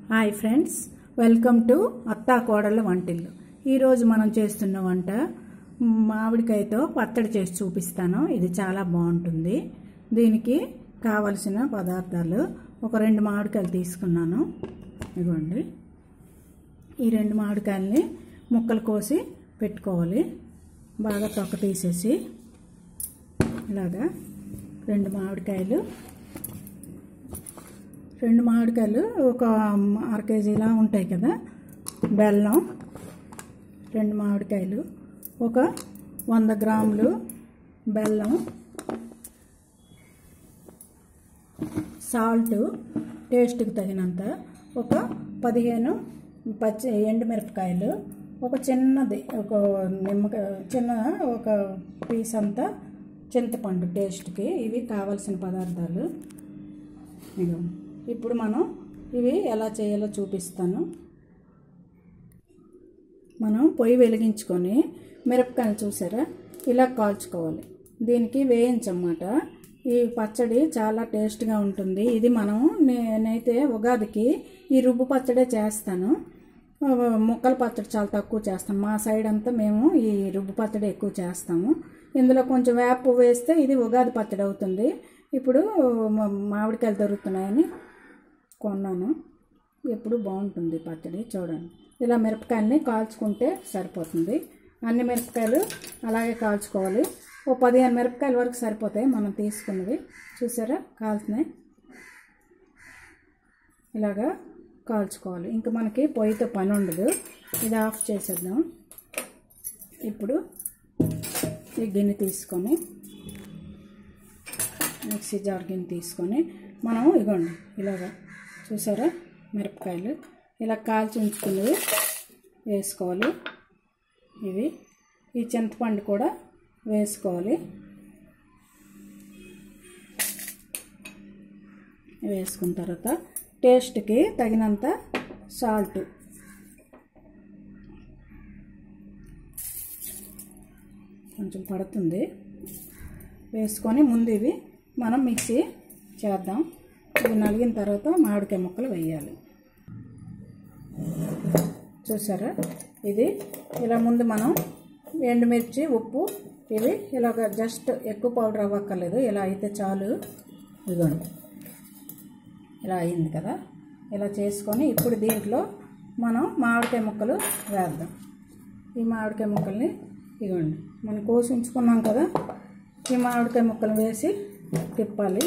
Hi friends welcome to అత్తా కోడళ్ళ వంటిల్లు ఈరోజు మనం చేస్తున్న వంట మామిడికాయతో పచ్చడి చేసి చూపిస్తాను ఇది చాలా బాగుంటుంది దీనికి కావలసిన పదార్థాలు ఒక రెండు మామిడికాయలు తీసుకున్నాను ఇదిగోండి ఈ రెండు మామిడికాయలని ముక్కలు కోసి పెట్టుకోవాలి బాగా తొక్క తీసేసి ఇలాగా రెండు మామిడికాయలు రెండు మామిడికాయలు ఒక అర కేజీలా ఉంటాయి కదా బెల్లం రెండు మామిడికాయలు ఒక వంద గ్రాములు బెల్లం సాల్ట్ టేస్ట్కి తగినంత ఒక పదిహేను పచ్చి ఎండుమిరపకాయలు ఒక చిన్నది ఒక నిమ్మకాయ చిన్న ఒక పీస్ అంతా చింతపండు టేస్ట్కి ఇవి కావలసిన పదార్థాలు ఇదిగో ఇప్పుడు మనం ఇవి ఎలా చేయాలో చూపిస్తాను మనం పొయ్యి వెలిగించుకొని మిరపకాయలు చూసారా ఇలా కాల్చుకోవాలి దీనికి వేయించన్నమాట ఈ పచ్చడి చాలా టేస్ట్గా ఉంటుంది ఇది మనం నేనైతే ఉగాదికి ఈ రుబ్బు పచ్చడే చేస్తాను ముక్కల పచ్చడి చాలా తక్కువ చేస్తాం మా సైడ్ అంతా మేము ఈ రుబ్బు పచ్చడి ఎక్కువ చేస్తాము ఇందులో కొంచెం వేప వేస్తే ఇది ఉగాది పచ్చడి అవుతుంది ఇప్పుడు మామిడికాయలు దొరుకుతున్నాయని కొన్నాను ఎప్పుడు బాగుంటుంది పచ్చడి చూడండి ఇలా మిరపకాయలని కాల్చుకుంటే సరిపోతుంది అన్ని మిరపకాయలు అలాగే కాల్చుకోవాలి ఓ పదిహేను మిరపకాయల వరకు సరిపోతాయి మనం తీసుకున్నవి చూసారా కాల్చినాయి ఇలాగా కాల్చుకోవాలి ఇంకా మనకి పొయ్యితో పని ఉండదు ఇది ఆఫ్ చేసేద్దాం ఇప్పుడు ఈ గిన్నె తీసుకొని మిక్సీ జార్ గిన్నె తీసుకొని మనం ఇగోండి ఇలాగా చూసారా మిరపకాయలు ఇలా కాల్చి ఉంచుకున్నవి వేసుకోవాలి ఇవి ఈ చింతపండు కూడా వేసుకోవాలి వేసుకున్న తర్వాత టేస్ట్కి తగినంత సాల్ట్ కొంచెం పడుతుంది వేసుకొని ముందు ఇవి మనం మిక్సీ చేద్దాం ఇవి నలిగిన తర్వాత మామిడికాయ ముక్కలు వేయాలి చూసారా ఇది ఇలా ముందు మనం ఎండుమిర్చి ఉప్పు ఇవి ఇలాగ జస్ట్ ఎక్కువ పౌడర్ అవ్వక్కర్లేదు ఇలా అయితే చాలు ఇదిగోండి ఇలా అయింది కదా ఇలా చేసుకొని ఇప్పుడు దీంట్లో మనం మామిడికాయ ముక్కలు వేద్దాం ఈ మామిడికాయ ముక్కల్ని ఇదిగోండి మనం కోసి ఉంచుకున్నాం కదా ఈ మామిడికాయ ముక్కలు వేసి తిప్పాలి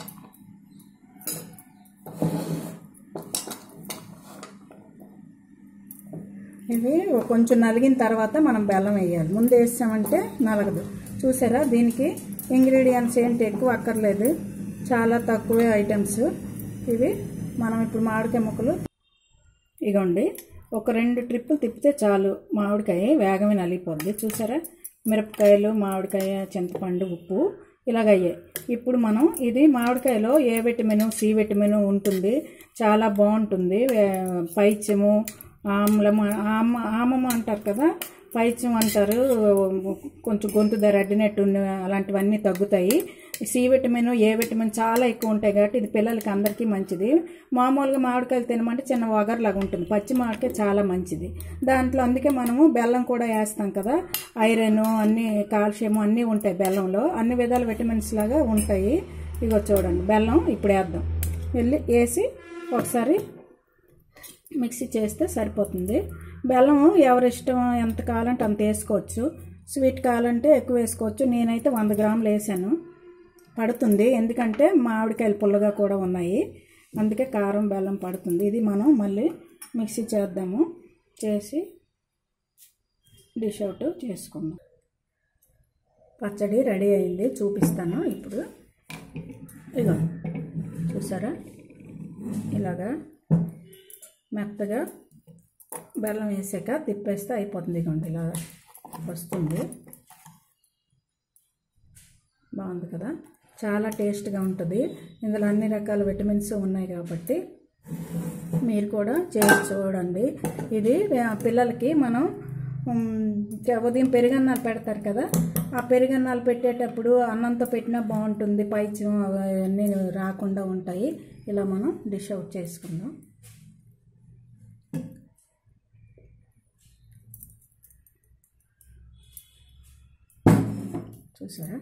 ఇవి కొంచెం నలిగిన తర్వాత మనం బెల్లం వేయాలి ముందు వేసామంటే నలగదు చూసారా దీనికి ఇంగ్రీడియంట్స్ ఏంటి ఎక్కువ అక్కర్లేదు చాలా తక్కువే ఐటమ్స్ ఇవి మనం ఇప్పుడు మామిడికాయ ముక్కలు ఇగోండి ఒక రెండు ట్రిప్పులు తిప్పితే చాలు మామిడికాయ వేగమే నలిగిపోద్ది చూసారా మిరపకాయలు మామిడికాయ చింతపండు ఉప్పు ఇలాగయ్యాయి ఇప్పుడు మనం ఇది మామిడికాయలో ఏ విటమిన్ సి విటమిన్ ఉంటుంది చాలా బాగుంటుంది పైత్యము ఆమ్లం ఆమ ఆమము అంటారు కదా పైత్యం అంటారు కొంచెం గొంతు ధర అడ్డినట్టు అలాంటివన్నీ తగ్గుతాయి సి విటమిన్ ఏ విటమిన్ చాలా ఎక్కువ ఉంటాయి కాబట్టి ఇది పిల్లలకి అందరికీ మంచిది మామూలుగా మామిడికాయలు తినమంటే చిన్న వగర్లాగా ఉంటుంది పచ్చి మామిడికాయ చాలా మంచిది దాంట్లో అందుకే మనము బెల్లం కూడా వేస్తాం కదా ఐరన్ అన్ని కాల్షియం అన్నీ ఉంటాయి బెల్లంలో అన్ని విధాల విటమిన్స్ లాగా ఉంటాయి ఇగో చూడండి బెల్లం ఇప్పుడు వేద్దాం వెళ్ళి వేసి ఒకసారి మిక్సీ చేస్తే సరిపోతుంది బెల్లం ఎవరి ఇష్టం ఎంత కావాలంటే అంత వేసుకోవచ్చు స్వీట్ కావాలంటే ఎక్కువ వేసుకోవచ్చు నేనైతే వంద గ్రాములు వేసాను పడుతుంది ఎందుకంటే మామిడికాయలు పుల్లగా కూడా ఉన్నాయి అందుకే కారం బెల్లం పడుతుంది ఇది మనం మళ్ళీ మిక్సీ చేద్దాము చేసి డిష్ అవుట్ చేసుకుందాం పచ్చడి రెడీ అయింది చూపిస్తాను ఇప్పుడు ఇగో చూసారా ఇలాగా మెత్తగా బెల్లం వేసాక తిప్పేస్తే అయిపోతుంది ఇగోండి ఇలా వస్తుంది బాగుంది కదా చాలా టేస్ట్గా ఉంటుంది ఇందులో అన్ని రకాల విటమిన్స్ ఉన్నాయి కాబట్టి మీరు కూడా చేసి చూడండి ఇది పిల్లలకి మనం ఉదయం పెరుగన్నాలు పెడతారు కదా ఆ పెరుగన్నాలు పెట్టేటప్పుడు అన్నంతో పెట్టినా బాగుంటుంది పైచ్యం అవన్నీ రాకుండా ఉంటాయి ఇలా మనం డిష్ అవుట్ చేసుకుందాం చూసారా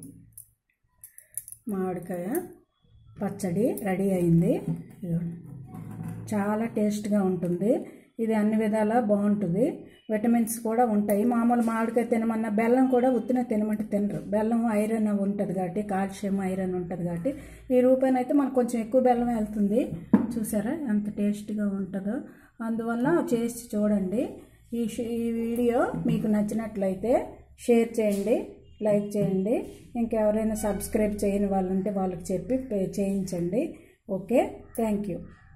మామిడికాయ పచ్చడి రెడీ అయింది ఇదిగోండి. చాలా టేస్ట్గా ఉంటుంది ఇది అన్ని విధాలా బాగుంటుంది విటమిన్స్ కూడా ఉంటాయి మామూలు మామిడికాయ తినమన్నా బెల్లం కూడా ఉత్తిన తినమంటే తినరు బెల్లం ఐరన్ ఉంటుంది కాబట్టి కాల్షియం ఐరన్ ఉంటుంది కాబట్టి ఈ రూపాయన అయితే మనకు కొంచెం ఎక్కువ బెల్లం వెళ్తుంది చూసారా ఎంత టేస్ట్గా ఉంటుందో అందువల్ల చేసి చూడండి ఈ ష- ఈ వీడియో మీకు నచ్చినట్లయితే షేర్ చేయండి లైక్ చేయండి ఇంకెవరైనా సబ్స్క్రైబ్ చేయని వాళ్ళు ఉంటే వాళ్ళకి చెప్పి పే- చేయించండి ఓకే థ్యాంక్ యూ